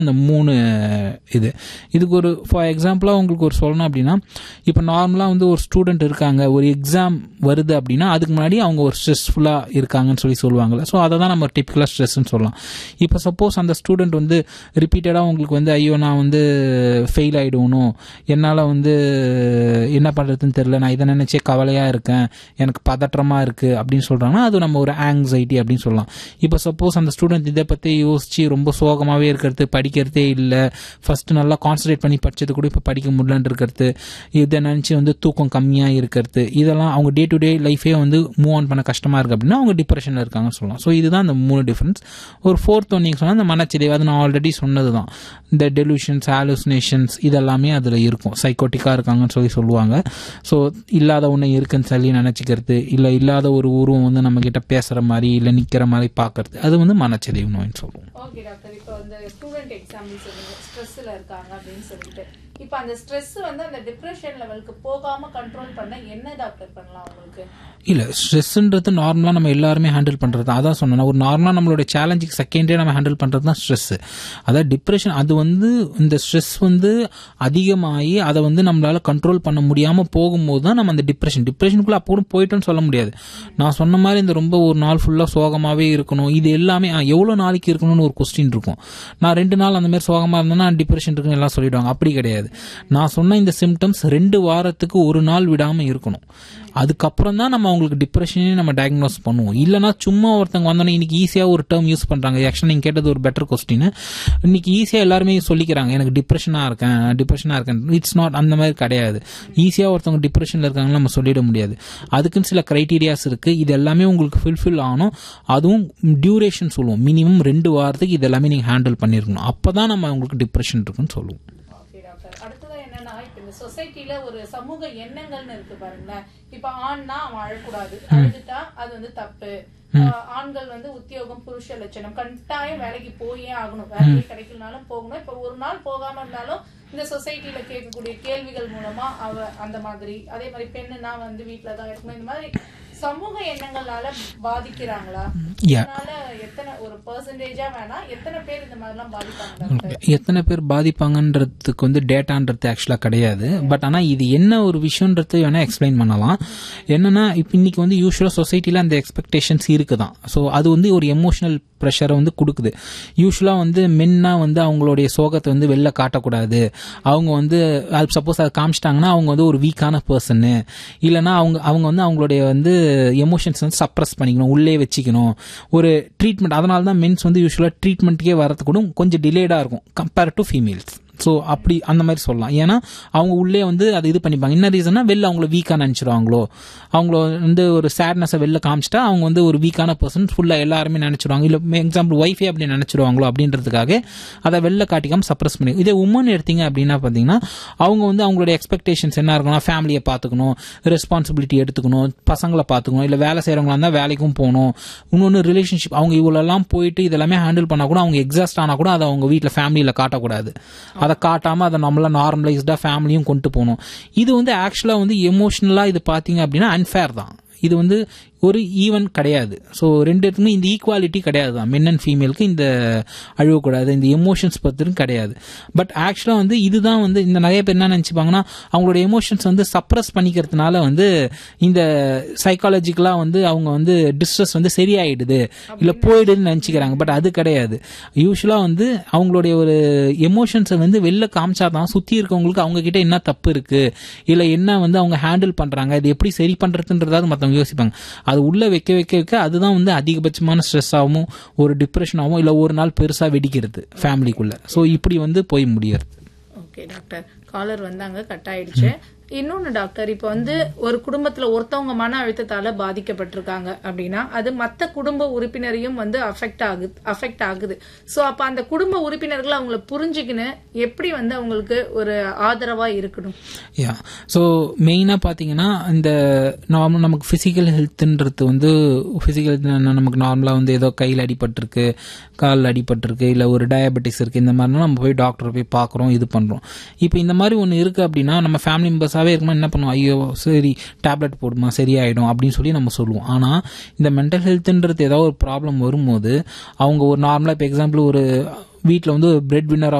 இந்த மூணு இது இதுக்கு ஒரு ஃபார் எக்ஸாம்பிளாக உங்களுக்கு ஒரு சொல்லணும் அப்படின்னா இப்போ நார்மலாக வந்து ஒரு ஸ்டூடெண்ட் இருக்காங்க ஒரு எக்ஸாம் வருது அப்படின்னா அதுக்கு முன்னாடி அவங்க ஒரு ஸ்ட்ரெஸ்ஃபுல்லாக இருக்காங்கன்னு சொல்லி சொல்லுவாங்கல்ல ஸோ அதை தான் நம்ம டிப்பிக்கலாக ஸ்ட்ரெஸ்ன்னு சொல்லலாம் இப்போ சப்போஸ் அந்த ஸ்டூடெண்ட் வந்து ரிப்பீட்டடாக உங்களுக்கு வந்து ஐயோ நான் வந்து ஃபெயில் ஆகிடணும் என்னால் வந்து என்ன பண்ணுறதுன்னு தெரில நான் இதை நினச்சே கவலையாக இருக்கேன் எனக்கு பதற்றமாக இருக்குது அப்படின்னு சொல்கிறாங்கன்னா அது நம்ம ஒரு ஆங்ஸைட்டி அப்படின்னு சொல்லலாம் இப்போ சப்போஸ் அந்த ஸ்டூடெண்ட் இதை பற்றி யோசித்து ரொம்ப சோகமாகவே இருக்கிறது படிக்கிறதே இல்லை ஃபஸ்ட்டு நல்லா கான்சன்ட்ரேட் பண்ணி படித்தது கூட இப்போ படிக்க முடியலன்னு இருக்கிறது இதை நினச்சி வந்து தூக்கம் கம்மியாக இருக்கிறது இதெல்லாம் அவங்க டே டு டே லைஃபே வந்து மூவ் ஆன் பண்ண கஷ்டமாக இருக்குது அப்படின்னா அவங்க டிப்ரெஷனில் இருக்காங்கன்னு சொல்லலாம் ஸோ இதுதான் அந்த மூணு டிஃப்ரென்ஸ் ஒரு ஃபோர்த் ஒன் நீங்கள் சொன்னால் அந்த மனச்சிதைவு அது நான் ஆல்ரெடி சொன்னது தான் இந்த டெலூஷன்ஸ் ஹாலுசினேஷன்ஸ் இதெல்லாமே அதில் இருக்கும் சைக்கோட்டிக்காக இருக்காங்கன்னு சொல்லி சொல்லுவாங்க ஸோ இல்லாத ஒன்று இருக்குன்னு சொல்லி நினச்சிக்கிறது இல்லை இல்லாத ஒரு உருவம் வந்து நம்மக்கிட்ட பேசுகிற மாதிரி இல்லை நிற்கிற மாதிரி பார்க்கறது அது வந்து மனச்சிதைவு நோயின்னு சொல்லுவோம் ஓகே டாக்டர் இப்போ வந்து ஸ்டூடெண்ட் எக்ஸாம்பிள் சொன்னீங்க ஸ்ட்ரெஸ்ல இருக்காங்க அப்படின்னு சொல்லிட்டு இப்போ அந்த ஸ்ட்ரெஸ் வந்து அந்த டிப்ரெஷன் லெவலுக்கு போகாம கண்ட்ரோல் பண்ண என்ன டாக்டர் பண்ணலாம் உங்களுக்கு இல்லை ஸ்ட்ரெஸ்ன்றது நார்மலாக நம்ம எல்லாருமே ஹேண்டில் பண்ணுறது அதான் சொன்னேன் ஒரு நார்மலாக நம்மளோட சேலஞ்சுக்கு செகண்டே நம்ம ஹேண்டில் பண்ணுறது தான் ஸ்ட்ரெஸ்ஸு அதாவது டிப்ரெஷன் அது வந்து இந்த ஸ்ட்ரெஸ் வந்து அதிகமாகி அதை வந்து நம்மளால் கண்ட்ரோல் பண்ண முடியாமல் போகும்போது தான் நம்ம அந்த டிப்ரெஷன் டிப்ரெஷனுக்குள்ளே அப்போ கூட போயிட்டோன்னு சொல்ல முடியாது நான் சொன்ன மாதிரி இந்த ரொம்ப ஒரு நாள் ஃபுல்லாக சோகமாகவே இருக்கணும் இது எல்லாமே ஆ, எவ்வளோ நாளைக்கு இருக்கணும்னு ஒரு கொஸ்டின் இருக்கும் நான் ரெண்டு நாள் அந்த மாதிரி சோகமாக இருந்தேன்னா டிப்ரெஷன் இருக்குன்னு எல்லாம் சொல்லிடுவாங்க அப்படி கிடையாது நான் சொன்ன இந்த சிம்டம்ஸ் ரெண்டு வாரத்துக்கு ஒரு நாள் விடாமல் இருக்கணும் அதுக்கப்புறம் தான் நம்ம அவங்களுக்கு டிப்ரெஷனே நம்ம டயக்னோஸ் பண்ணுவோம் இல்லைனா சும்மா ஒருத்தங்க வந்தோன்னே இன்னைக்கு ஈஸியாக ஒரு டேர்ம் யூஸ் பண்ணுறாங்க ஆக்சுவலாக நீங்கள் கேட்டது ஒரு பெட்டர் கொஸ்டின் இன்னைக்கு ஈஸியாக எல்லாருமே சொல்லிக்கிறாங்க எனக்கு டிப்ரெஷனாக இருக்கேன் டிப்ரெஷனாக இருக்கேன் இட்ஸ் நாட் அந்த மாதிரி கிடையாது ஈஸியாக ஒருத்தவங்க டிப்ரெஷனில் இருக்காங்கன்னு நம்ம சொல்லிட முடியாது அதுக்குன்னு சில க்ரைட்டீரியாஸ் இருக்குது இது எல்லாமே உங்களுக்கு ஃபுல்ஃபில் ஆகணும் அதுவும் டியூரேஷன் சொல்லுவோம் மினிமம் ரெண்டு வாரத்துக்கு இது எல்லாமே நீங்கள் ஹேண்டில் பண்ணியிருக்கணும் அப்போ தான் நம்ம உங்களுக்கு டிப்ரெஷன் இருக்குன்னு சொல்லுவோம் ஓகே டாக்டர் அடுத்ததா என்னன்னா இப்ப இந்த சொசைட்டில ஒரு சமூக எண்ணங்கள்னு இருக்கு பாருங்களேன் இப்ப ஆண்னா அவன் அழக்கூடாது அழுதுட்டா அது வந்து தப்பு ஆஹ் ஆண்கள் வந்து உத்தியோகம் புருஷ லட்சணம் கட்டாயம் வேலைக்கு போயே ஆகணும் வேலையே கிடைக்கலனாலும் போகணும் இப்ப ஒரு நாள் போகாம இருந்தாலும் இந்த சொசைட்டில கேட்கக்கூடிய கேள்விகள் மூலமா அவ அந்த மாதிரி அதே மாதிரி பெண்ணுனா வந்து வீட்டுல தான் இருக்கணும் இந்த மாதிரி சமூக எண்ணங்களால பாதிக்கிறாங்களா Yeah. அதனால எத்தனை ஒரு பெர்சன்டேஜா வேணா எத்தனை பேர் இந்த மாதிரி எல்லாம் பாதிப்பாங்க டாக்டர் எத்தனை பேர் பாதிப்பாங்கன்றதுக்கு வந்து டேட்டான்றது ஆக்சுவலாக கிடையாது பட் ஆனால் இது என்ன ஒரு விஷயன்றது வேணால் எக்ஸ்பிளைன் பண்ணலாம் என்னன்னா இப்போ இன்னைக்கு வந்து யூஸ்வலாக சொசைட்டியில் அந்த எக்ஸ்பெக்டேஷன்ஸ் இருக்குதான் ஸோ அது வந்து ஒரு எமோஷனல் ப்ரெஷரை வந்து கொடுக்குது யூஸ்வலாக வந்து மென்னா வந்து அவங்களுடைய சோகத்தை வந்து வெளில காட்டக்கூடாது அவங்க வந்து சப்போஸ் அதை காமிச்சிட்டாங்கன்னா அவங்க வந்து ஒரு வீக்கான பர்சன்னு இல்லைன்னா அவங்க அவங்க வந்து அவங்களுடைய வந்து எமோஷன்ஸ் வந்து சப்ரஸ் பண்ணிக்கணும் உள்ளே வச்சுக்கணும் ஒரு ட்ரீட்மெண்ட் அதனால தான் மென்ஸ் வந்து யூஸ்வலாக ட்ரீட்மெண்ட்டுக்கே வரது கூட கொஞ்சம் டிலேடாக இருக்கும் கம்பேர் டு ஃபீமேல்ஸ் ஸோ அப்படி அந்த மாதிரி சொல்லலாம் ஏன்னா அவங்க உள்ளே வந்து அதை இது பண்ணிப்பாங்க என்ன ரீசன்னா வெளில அவங்கள வீக்காக நினச்சிருவாங்களோ அவங்கள வந்து ஒரு சேட்னஸை வெளில காமிச்சிட்டா அவங்க வந்து ஒரு வீக்கான பர்சன் ஃபுல்லாக எல்லாருமே நினச்சிருவாங்க இல்லை எக்ஸாம்பிள் ஒய்ஃபே அப்படி நினச்சிருவாங்களோ அப்படின்றதுக்காக அதை வெளில காட்டிக்காம சப்ரஸ் பண்ணி இதே உமன் எடுத்தீங்க அப்படின்னா பார்த்தீங்கன்னா அவங்க வந்து அவங்களுடைய எக்ஸ்பெக்டேஷன்ஸ் என்ன இருக்குன்னா ஃபேமிலியை பார்த்துக்கணும் ரெஸ்பான்சிபிலிட்டி எடுத்துக்கணும் பசங்களை பார்த்துக்கணும் இல்லை வேலை செய்கிறவங்களா இருந்தால் வேலைக்கும் போகணும் இன்னொன்று ரிலேஷன்ஷிப் அவங்க இவ்வளோலாம் போயிட்டு இதெல்லாமே ஹேண்டில் பண்ணால் கூட அவங்க எக்ஸாஸ்ட் ஆனால் கூட அதை அவங்க வீட்டில் ஃபேமிலியில் காட்டக்கூடாது அதை காட்டாமல் அதை நம்மள நார்மலைஸ்டாக ஃபேமிலியும் கொண்டு போகணும் இது வந்து ஆக்சுவலாக வந்து எமோஷ்னலாக இது பார்த்தீங்க அப்படின்னா அன்ஃபேர் தான் இது வந்து ஒரு ஈவன் கிடையாது ஸோ ரெண்டு இடத்துக்குமே இந்த ஈக்குவாலிட்டி கிடையாது தான் மென் அண்ட் ஃபீமேலுக்கு இந்த அழுவக்கூடாது இந்த எமோஷன்ஸ் பற்றியும் கிடையாது பட் ஆக்சுவலாக வந்து இதுதான் வந்து இந்த நிறைய பேர் என்ன நினச்சிப்பாங்கன்னா அவங்களோட எமோஷன்ஸ் வந்து சப்ரஸ் பண்ணிக்கிறதுனால வந்து இந்த சைக்காலஜிக்கலாக வந்து அவங்க வந்து டிஸ்ட்ரெஸ் வந்து சரியாயிடுது இல்லை போயிடுதுன்னு நினச்சிக்கிறாங்க பட் அது கிடையாது யூஸ்வலாக வந்து அவங்களுடைய ஒரு எமோஷன்ஸை வந்து வெளில காமிச்சாதான் சுற்றி இருக்கவங்களுக்கு அவங்க கிட்ட என்ன தப்பு இருக்கு இல்லை என்ன வந்து அவங்க ஹேண்டில் பண்ணுறாங்க இது எப்படி சரி பண்ணுறதுன்றதாவது மற்றவங்க யோசிப்பாங்க அது உள்ளே வைக்க வைக்க வைக்க அதுதான் வந்து அதிகபட்சமான ஸ்ட்ரெஸ்ஸாகவும் ஒரு டிப்ரெஷனாகவும் இல்லை ஒரு நாள் பெருசாக வெடிக்கிறது ஃபேமிலிக்குள்ளே ஸோ இப்படி வந்து போய் முடியாது ஓகே டாக்டர் காலர் வந்தாங்க கட் ஆயிடுச்சு இன்னொன்னு டாக்டர் இப்போ வந்து ஒரு குடும்பத்துல ஒருத்தவங்க மன அழுத்தத்தால பாதிக்கப்பட்டிருக்காங்க அப்படின்னா அது மத்த குடும்ப உறுப்பினரையும் வந்து அஃபெக்ட் ஆகுது அஃபெக்ட் ஆகுது சோ அப்ப அந்த குடும்ப உறுப்பினர்கள் அவங்கள புரிஞ்சுக்கின்னு எப்படி வந்து அவங்களுக்கு ஒரு ஆதரவா இருக்கணும் யா ஸோ மெயினாக பார்த்தீங்கன்னா இந்த நார்மல் நமக்கு ஃபிசிக்கல் ஹெல்த்துன்றது வந்து ஃபிசிக்கல் நமக்கு நார்மலாக வந்து ஏதோ கையில் அடிபட்டிருக்கு காலில் அடிபட்டிருக்கு இல்லை ஒரு டயபெட்டிஸ் இருக்குது இந்த மாதிரினா நம்ம போய் டாக்டரை போய் பார்க்குறோம் இது பண்ணுறோம் இப்போ இந்த மாதிரி ஒன்று இருக்குது அப்படின்னா நம்ம ஃபேமிலி மெம்பர்ஸாகவே இருக்குமா என்ன பண்ணுவோம் ஐயோ சரி டேப்லெட் போடுமா சரியாயிடும் அப்படின்னு சொல்லி நம்ம சொல்லுவோம் ஆனால் இந்த மென்டல் ஹெல்த்துன்றது ஏதாவது ஒரு ப்ராப்ளம் வரும்போது அவங்க ஒரு நார்மலாக இப்போ எக்ஸாம்பிள் ஒரு வீட்டில் வந்து பிரெட் வின்னர்